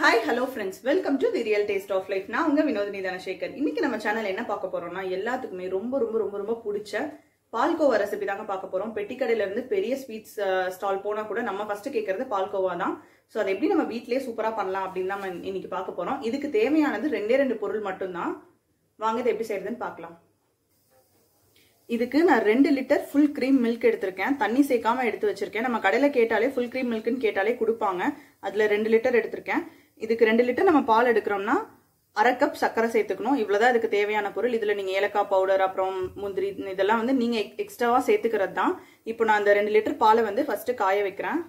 hi hello friends welcome to the real taste of life நான் உங்க வினோதினி தனசேகர் இன்னைக்கு நம்ம சேனல் என்ன பார்க்க போறோம்னா எல்லாத்துக்குமே ரொம்ப ரொம்ப ரொம்ப ரொம்ப பிடிச்ச பால்கோவா ரெசிபி தாங்க பார்க்க போறோம் பெட்டிக்கடையில இருந்து பெரிய ஸ்வீட்ஸ் ஸ்டால் போனா கூட நம்ம ஃபர்ஸ்ட் கேட்கறது பால்கோவா தான் ஸோ அதை எப்படி நம்ம வீட்லயே சூப்பரா பண்ணலாம் அப்படின்னு நம்ம இன்னைக்கு பார்க்க போறோம் இதுக்கு தேவையானது ரெண்டே ரெண்டு பொருள் மட்டும்தான் வாங்க இதை எப்படி செய்யறதுன்னு பார்க்கலாம் இதுக்கு நான் ரெண்டு லிட்டர் ஃபுல் க்ரீம் மில்க் எடுத்திருக்கேன் தண்ணி சேர்க்காம எடுத்து வச்சிருக்கேன் நம்ம கடையில் கேட்டாலே ஃபுல் க்ரீம் மில்க்னு கேட்டாலே கொடுப்பாங்க அதில் ரெண்டு லிட்டர் எடுத்திருக்கேன் இதுக்கு ரெண்டு லிட்டர் நம்ம பால் எடுக்கிறோம்னா அரை கப் சர்க்கரை சேர்த்துக்கணும் இவ்வளோதான் இதுக்கு தேவையான பொருள் இதில் நீங்கள் ஏலக்காய் பவுடர் அப்புறம் முந்திரி இதெல்லாம் வந்து நீங்கள் எக்ஸ்ட்ராவாக சேர்த்துக்கிறது தான் இப்போ நான் அந்த ரெண்டு லிட்டர் பாலை வந்து ஃபர்ஸ்ட் காய வைக்கிறேன்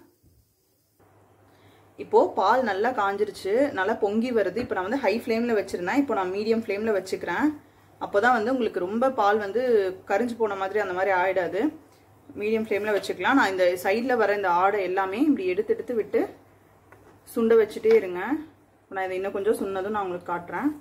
இப்போ பால் நல்லா காஞ்சிருச்சு நல்லா பொங்கி வருது இப்போ நான் வந்து ஹை ஃப்ளேமில் வச்சிருந்தேன் இப்போ நான் மீடியம் ஃப்ளேமில் வச்சுக்கிறேன் அப்போதான் வந்து உங்களுக்கு ரொம்ப பால் வந்து கரிஞ்சு போன மாதிரி அந்த மாதிரி ஆயிடாது மீடியம் ஃப்ளேமில் வச்சுக்கலாம் நான் இந்த சைடில் வர இந்த ஆடை எல்லாமே இப்படி எடுத்து எடுத்து விட்டு சுண்ட வச்சுட்டே இருங்க நான் இதை இன்னும் கொஞ்சம் சுண்ணதும் நான் உங்களுக்கு காட்டுறேன்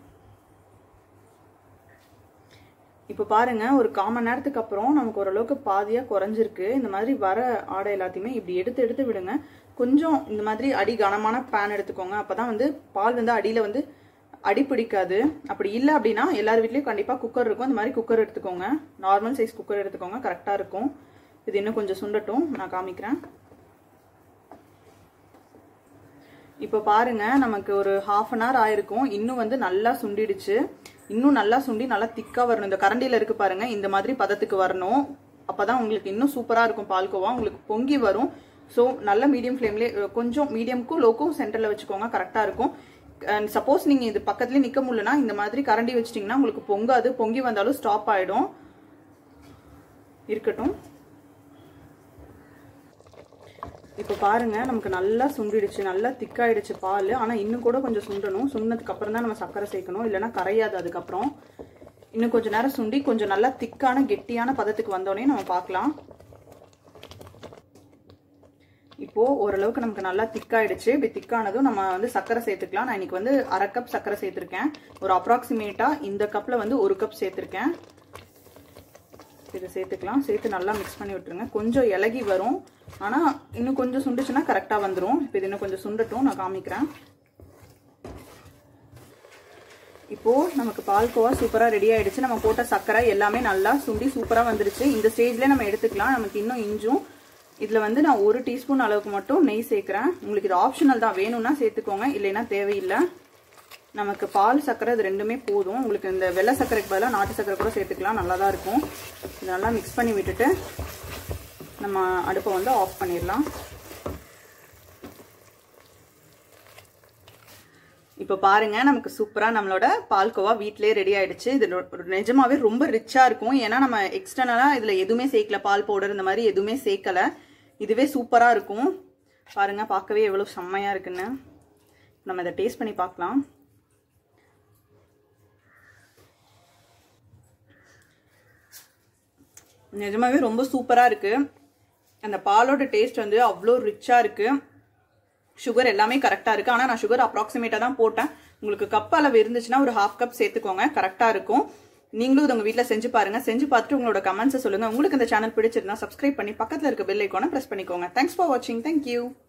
இப்போ பாருங்க ஒரு காமன் நேரத்துக்கு அப்புறம் நமக்கு ஓரளவுக்கு பாதியாக குறைஞ்சிருக்கு இந்த மாதிரி வர ஆடை எல்லாத்தையுமே இப்படி எடுத்து எடுத்து விடுங்க கொஞ்சம் இந்த மாதிரி அடி கனமான பேன் எடுத்துக்கோங்க அப்பதான் வந்து பால் வந்து அடியில் வந்து அடி பிடிக்காது அப்படி இல்லை அப்படின்னா எல்லார் வீட்லேயும் கண்டிப்பாக குக்கர் இருக்கும் இந்த மாதிரி குக்கர் எடுத்துக்கோங்க நார்மல் சைஸ் குக்கர் எடுத்துக்கோங்க கரெக்டாக இருக்கும் இது இன்னும் கொஞ்சம் சுண்டட்டும் நான் காமிக்கிறேன் இப்போ பாருங்க நமக்கு ஒரு ஹாஃப் அன் ஹவர் ஆயிருக்கும் இன்னும் வந்து நல்லா சுண்டிடுச்சு இன்னும் நல்லா சுண்டி நல்லா திக்கா வரணும் இந்த கரண்டியில இருக்கு பாருங்க இந்த மாதிரி பதத்துக்கு வரணும் அப்பதான் உங்களுக்கு இன்னும் சூப்பரா இருக்கும் பால்கோவா உங்களுக்கு பொங்கி வரும் ஸோ நல்ல மீடியம் ஃப்ளேம்லேயே கொஞ்சம் மீடியம்க்கும் லோக்கும் சென்டரில் வச்சுக்கோங்க கரெக்டாக இருக்கும் சப்போஸ் நீங்கள் இது பக்கத்துலேயே நிற்க முடியலனா இந்த மாதிரி கரண்டி வச்சிட்டிங்கன்னா உங்களுக்கு பொங்காது பொங்கி வந்தாலும் ஸ்டாப் ஆகிடும் இருக்கட்டும் இப்போ பாருங்க நமக்கு நல்லா சுண்டிடுச்சு நல்லா திக்காயிடுச்சு பால் ஆனால் இன்னும் கூட கொஞ்சம் சுண்டணும் சுண்டதுக்கு அப்புறம் தான் நம்ம சர்க்கரை சேர்க்கணும் இல்லைன்னா கரையாது அதுக்கப்புறம் இன்னும் கொஞ்சம் நேரம் சுண்டி கொஞ்சம் நல்லா திக்கான கெட்டியான பதத்துக்கு வந்தோடனே நம்ம பார்க்கலாம் இப்போ ஓரளவுக்கு நமக்கு நல்லா திக்காயிடுச்சு இப்படி திக்கானதும் நம்ம வந்து சர்க்கரை சேர்த்துக்கலாம் நான் இன்னைக்கு வந்து அரை கப் சர்க்கரை சேர்த்துருக்கேன் ஒரு அப்ராக்சிமேட்டா இந்த கப்ல வந்து ஒரு கப் சேர்த்துருக்கேன் இதை சேர்த்துக்கலாம் சேர்த்து நல்லா மிக்ஸ் பண்ணி விட்டுருங்க கொஞ்சம் இலகி வரும் ஆனால் இன்னும் கொஞ்சம் சுண்டுச்சுன்னா கரெக்டாக வந்துடும் இப்போ இது இன்னும் கொஞ்சம் சுண்டட்டும் நான் காமிக்கிறேன் இப்போ நமக்கு பால்கோவா சூப்பராக ரெடி ஆயிடுச்சு நம்ம போட்ட சர்க்கரை எல்லாமே நல்லா சுண்டி சூப்பராக வந்துருச்சு இந்த ஸ்டேஜ்ல நம்ம எடுத்துக்கலாம் நமக்கு இன்னும் இஞ்சும் இதில் வந்து நான் ஒரு டீஸ்பூன் அளவுக்கு மட்டும் நெய் சேர்க்குறேன் உங்களுக்கு இது ஆப்ஷனல் தான் வேணும்னா சேர்த்துக்கோங்க இல்லைன்னா தேவையில்லை நமக்கு பால் சர்க்கரை இது ரெண்டுமே போதும் உங்களுக்கு இந்த வெள்ளை சர்க்கரைக்கு பதிலாக நாட்டு சர்க்கரை கூட சேர்த்துக்கலாம் நல்லா தான் இருக்கும் இது நல்லா மிக்ஸ் பண்ணி விட்டுட்டு நம்ம அடுப்பை வந்து ஆஃப் பண்ணிடலாம் இப்போ பாருங்க நமக்கு சூப்பராக நம்மளோட பால்கோவா வீட்டிலே ரெடி ஆயிடுச்சு இது நிஜமாவே ரொம்ப ரிச்சா இருக்கும் ஏன்னா நம்ம எக்ஸ்டர்னலாக இதில் எதுவுமே சேர்க்கல பால் பவுடர் இந்த மாதிரி எதுவுமே சேர்க்கல இதுவே சூப்பராக இருக்கும் பாருங்க பார்க்கவே எவ்வளோ செம்மையாக இருக்குன்னு நம்ம இதை டேஸ்ட் பண்ணி பார்க்கலாம் நிஜமாவே ரொம்ப சூப்பராக இருக்குது அந்த பாலோட டேஸ்ட் வந்து அவ்வளோ ரிச்சாக இருக்குது சுகர் எல்லாமே கரெக்டாக இருக்குது ஆனால் நான் சுகர் அப்ராக்சிமேட்டாக தான் போட்டேன் உங்களுக்கு கப் அளவு இருந்துச்சுன்னா ஒரு ஹாஃப் கப் சேர்த்துக்கோங்க கரெக்டாக இருக்கும் நீங்களும் இது உங்கள் வீட்டில் செஞ்சு பாருங்கள் செஞ்சு பார்த்துட்டு உங்களோட கமெண்ட்ஸை சொல்லுங்கள் உங்களுக்கு இந்த சேனல் பிடிச்சிருந்தா சப்ஸ்கிரைப் பண்ணி பக்கத்தில் இருக்க பெல் ஐக்கானை ப்ரெஸ் பண்ணிக்கோங்க தேங்க்ஸ் ஃபார் வாட்சிங் தேங்க்யூ